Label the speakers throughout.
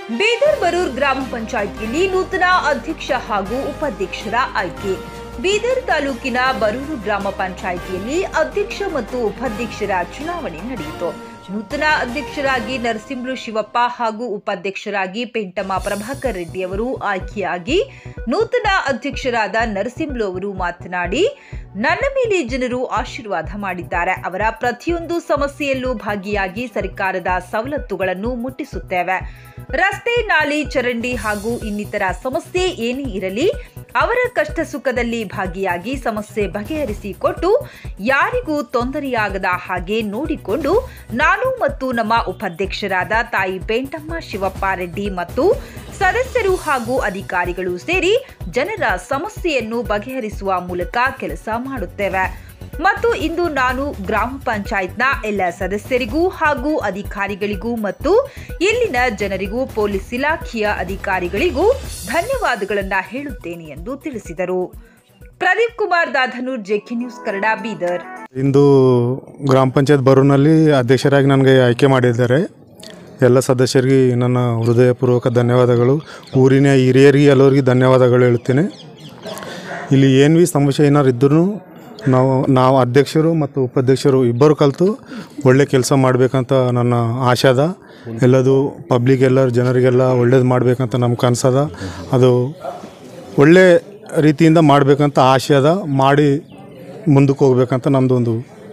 Speaker 1: ಬೀದರ್ ಬರೂರ್ ಗ್ರಾಮ ಪಂಚಾಯಿತಿಯಲ್ಲಿ ನೂತನ ಅಧ್ಯಕ್ಷ ಹಾಗೂ ಉಪಾಧ್ಯಕ್ಷರ ಆಯ್ಕೆ ಬೀದರ್ ತಾಲೂಕಿನ ಬರೂರು ಗ್ರಾಮ ಪಂಚಾಯಿತಿಯಲ್ಲಿ ಅಧ್ಯಕ್ಷ ಮತ್ತು ಉಪಾಧ್ಯಕ್ಷರ ಚುನಾವಣೆ ನಡೆಯಿತು ನೂತನ ಅಧ್ಯಕ್ಷರಾಗಿ ನರಸಿಂಹರು ಶಿವಪ್ಪ ಹಾಗೂ ಉಪಾಧ್ಯಕ್ಷರಾಗಿ ಪೆಂಟಮ್ಮ ಪ್ರಭಾಕರ್ ರೆಡ್ಡಿ ಅವರು ಆಯ್ಕೆಯಾಗಿ ನೂತನ ಅಧ್ಯಕ್ಷರಾದ ನರಸಿಂಹಲು ಅವರು ಮಾತನಾಡಿ ನನ್ನ ಮೇಲೆ ಜನರು ಆಶೀರ್ವಾದ ಮಾಡಿದ್ದಾರೆ ಅವರ ಪ್ರತಿಯೊಂದು ಸಮಸ್ಯೆಯಲ್ಲೂ ಭಾಗಿಯಾಗಿ ಸರ್ಕಾರದ ಸವಲತ್ತುಗಳನ್ನು ಮುಟ್ಟಿಸುತ್ತೇವೆ ರಸ್ತೆ ನಾಲಿ ಚರಂಡಿ ಹಾಗೂ ಇನ್ನಿತರ ಸಮಸ್ಯೆ ಏನೇ ಇರಲಿ ಅವರ ಕಷ್ಟ ಸುಖದಲ್ಲಿ ಭಾಗಿಯಾಗಿ ಸಮಸ್ಯೆ ಬಗೆಹರಿಸಿಕೊಟ್ಟು ಯಾರಿಗೂ ತೊಂದರೆಯಾಗದ ಹಾಗೆ ನೋಡಿಕೊಂಡು ನಾನು ಮತ್ತು ನಮ್ಮ ಉಪಾಧ್ಯಕ್ಷರಾದ ತಾಯಿ ಪೇಂಟಮ್ಮ ಶಿವಪ್ಪ ರೆಡ್ಡಿ ಮತ್ತು ಸದಸ್ಯರು ಹಾಗೂ ಅಧಿಕಾರಿಗಳು ಸೇರಿ ಜನರ ಸಮಸ್ಯೆಯನ್ನು ಬಗೆಹರಿಸುವ ಮೂಲಕ ಕೆಲಸ ಮಾಡುತ್ತೇವೆ ಮತ್ತು ಇಂದು ನಾನು ಗ್ರಾಮ ಪಂಚಾಯತ್ನ ಎಲ್ಲ ಸದಸ್ಯರಿಗೂ ಹಾಗೂ ಅಧಿಕಾರಿಗಳಿಗೂ ಮತ್ತು ಇಲ್ಲಿನ ಜನರಿಗೂ ಪೊಲೀಸ್ ಇಲಾಖೆಯ ಅಧಿಕಾರಿಗಳಿಗೂ ಧನ್ಯವಾದಗಳನ್ನ ಹೇಳುತ್ತೇನೆ ಎಂದು ತಿಳಿಸಿದರು ಪ್ರದೀಪ್ ಕುಮಾರ್ ದಾಧನೂರ್ ಜೆಕೆ ನ್ಯೂಸ್ ಕನ್ನಡ ಬೀದರ್
Speaker 2: ಇಂದು ಗ್ರಾಮ ಪಂಚಾಯತ್ ಬರೂನಲ್ಲಿ ಅಧ್ಯಕ್ಷರಾಗಿ ನನಗೆ ಆಯ್ಕೆ ಮಾಡಿದ್ದಾರೆ ಎಲ್ಲ ಸದಸ್ಯರಿಗೆ ನನ್ನ ಹೃದಯಪೂರ್ವಕ ಧನ್ಯವಾದಗಳು ಊರಿನ ಹಿರಿಯರಿಗೆ ಎಲ್ಲರಿಗೆ ಧನ್ಯವಾದಗಳು ಹೇಳುತ್ತೇನೆ ಇಲ್ಲಿ ಏನು ಭೀ ಸಮಸ್ಯೆ ಏನಾರು ಇದ್ರೂ ನಾವು ನಾವು ಅಧ್ಯಕ್ಷರು ಮತ್ತು ಉಪಾಧ್ಯಕ್ಷರು ಇಬ್ಬರು ಕಲಿತು ಒಳ್ಳೆ ಕೆಲಸ ಮಾಡಬೇಕಂತ ನನ್ನ ಆಶೆ ಅದ ಎಲ್ಲದು ಪಬ್ಲಿಕ್ ಎಲ್ಲರ ಜನರಿಗೆಲ್ಲ ಒಳ್ಳೇದು ಮಾಡಬೇಕಂತ ನಮ್ಮ ಕನಸದ ಅದು ಒಳ್ಳೆ ರೀತಿಯಿಂದ ಮಾಡಬೇಕಂತ ಆಸೆ ಅದ ಮಾಡಿ ಮುಂದಕ್ಕೆ ಹೋಗ್ಬೇಕಂತ ನಮ್ಮದು ಒಂದು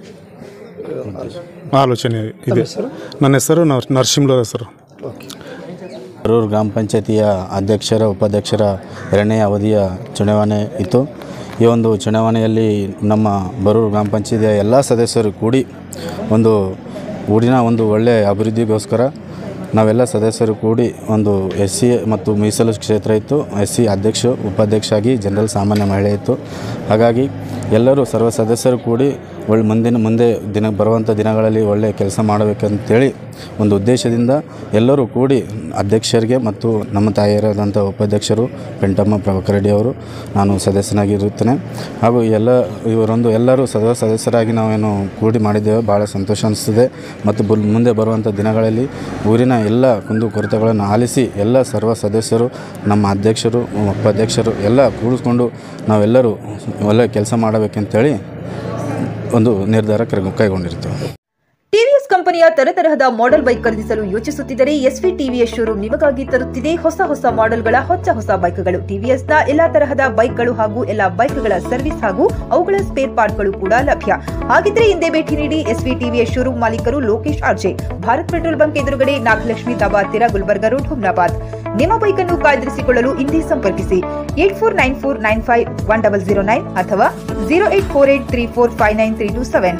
Speaker 2: ಆಲೋಚನೆ ಇದೆ ನನ್ನ ಹೆಸರು ನರ್ ನರಸಿಂಹಲ ಹೆಸರು
Speaker 3: ಕರೂರು ಗ್ರಾಮ ಪಂಚಾಯತಿಯ ಅಧ್ಯಕ್ಷರ ಉಪಾಧ್ಯಕ್ಷರ ಎರಡನೇ ಅವಧಿಯ ಚುನಾವಣೆ ಇತ್ತು ಈ ಒಂದು ಚುನಾವಣೆಯಲ್ಲಿ ನಮ್ಮ ಬರೂರು ಗ್ರಾಮ ಪಂಚಾಯತಿಯ ಎಲ್ಲ ಸದಸ್ಯರು ಕೂಡಿ ಒಂದು ಊರಿನ ಒಂದು ಒಳ್ಳೆಯ ಅಭಿವೃದ್ಧಿಗೋಸ್ಕರ ನಾವೆಲ್ಲ ಸದಸ್ಯರು ಕೂಡಿ ಒಂದು ಎಸ್ ಸಿ ಮತ್ತು ಮೀಸಲು ಕ್ಷೇತ್ರ ಇತ್ತು ಎಸ್ ಸಿ ಅಧ್ಯಕ್ಷ ಉಪಾಧ್ಯಕ್ಷ ಆಗಿ ಜನರಲ್ ಸಾಮಾನ್ಯ ಮಹಿಳೆ ಇತ್ತು ಹಾಗಾಗಿ ಎಲ್ಲರೂ ಸರ್ವ ಸದಸ್ಯರು ಕೂಡಿ ಒಳ್ಳೆ ಮುಂದಿನ ಮುಂದೆ ದಿನ ಬರುವಂಥ ದಿನಗಳಲ್ಲಿ ಒಳ್ಳೆಯ ಕೆಲಸ ಮಾಡಬೇಕಂತೇಳಿ ಒಂದು ಉದ್ದೇಶದಿಂದ ಎಲ್ಲರೂ ಕೂಡಿ ಅಧ್ಯಕ್ಷರಿಗೆ ಮತ್ತು ನಮ್ಮ ತಾಯಿಯರಾದಂಥ ಉಪಾಧ್ಯಕ್ಷರು ಪೆಂಟಮ್ಮ ಪ್ರಭಾಕರ್ ರೆಡ್ಡಿ ಅವರು ನಾನು ಸದಸ್ಯನಾಗಿರುತ್ತೇನೆ ಹಾಗೂ ಎಲ್ಲ ಇವರೊಂದು ಎಲ್ಲರೂ ಸದಾ ಸದಸ್ಯರಾಗಿ ನಾವೇನು ಕೂಡಿ ಮಾಡಿದ್ದೇವೆ ಭಾಳ ಸಂತೋಷ ಅನಿಸ್ತದೆ ಮತ್ತು ಬುಲ್ ಮುಂದೆ ಬರುವಂಥ ದಿನಗಳಲ್ಲಿ ಊರಿನ ಎಲ್ಲ ಕುಂದು ಕೊರತೆಗಳನ್ನು ಆಲಿಸಿ ಎಲ್ಲ ಸರ್ವ ಸದಸ್ಯರು ನಮ್ಮ ಅಧ್ಯಕ್ಷರು ಉಪಾಧ್ಯಕ್ಷರು ಎಲ್ಲ ಕೂಡಿಸ್ಕೊಂಡು ನಾವೆಲ್ಲರೂ ಒಳ್ಳೆಯ ಕೆಲಸ ಮಾಡಬೇಕಂತೇಳಿ ಒಂದು ನಿರ್ಧಾರ ಕೈ- ಕೈಗೊಂಡಿರ್ತೀವಿ
Speaker 1: ಟಿವಿಎಸ್ ಕಂಪನಿಯ ತರತರಹದ ಮಾಡೆಲ್ ಬೈಕ್ ಖರೀದಿಸಲು ಯೋಚಿಸುತ್ತಿದ್ದರೆ ಎಸ್ವಿ ಟಿವಿಎಸ್ ಶೋರೂಮ್ ನಿಮಗಾಗಿ ತರುತ್ತಿದೆ ಹೊಸ ಹೊಸ ಮಾಡೆಲ್ಗಳ ಹೊಸ ಹೊಸ ಬೈಕ್ಗಳು ಟಿವಿಎಸ್ನ ಎಲ್ಲಾ ತರಹದ ಬೈಕ್ಗಳು ಹಾಗೂ ಎಲ್ಲಾ ಬೈಕ್ಗಳ ಸರ್ವಿಸ್ ಹಾಗೂ ಅವುಗಳ ಸ್ಪೇರ್ ಪಾರ್ಟ್ಗಳು ಕೂಡ ಲಭ್ಯ ಹಾಗಿದ್ರೆ ಹಿಂದೆ ಭೇಟಿ ನೀಡಿ ಎಸ್ವಿ ಟಿವಿಎಸ್ ಶೋರೂಮ್ ಮಾಲೀಕರು Lokesh RJ Bharat petrol bunk ಎದುರುಗಡೆ ನಾಗಲಕ್ಷ್ಮಿ ದಾಬಾ ಹತ್ತಿರ ಗುಲ್ಬರ್ಗಾ ರೋಡ್ ಹುಮ್ನಾಬಾದ್ ನಿಮ್ಮ ಬೈಕ್ ಅನ್ನು ಕಾಯ್ದಿರಿಸಿಕೊಳ್ಳಲು ಇಂದೇ ಸಂಪರ್ಕಿಸಿ eight four nine four nine five one double zero nine ಅಥವಾ zero eight four eight three four five nine three two seven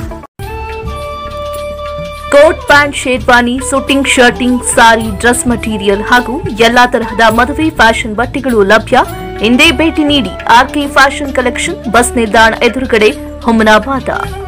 Speaker 4: coat pant sherwani suiting shirting sari dress material ಹಾಗೂ ಎಲ್ಲಾ ತರಹದ ಮದುವೆ ಫ್ಯಾಷನ್ ಬಟ್ಟೆಗಳು ಲಭ್ಯ ಹಿಂದೆ ಭೇಟಿ ನೀಡಿ ಆರ್ಕೆ ಫ್ಯಾಷನ್ ಕಲೆಕ್ಷನ್ ಬಸ್ ನಿಲ್ದಾಣ ಎದುರುಗಡೆ ಹುಮನಾಬಾದ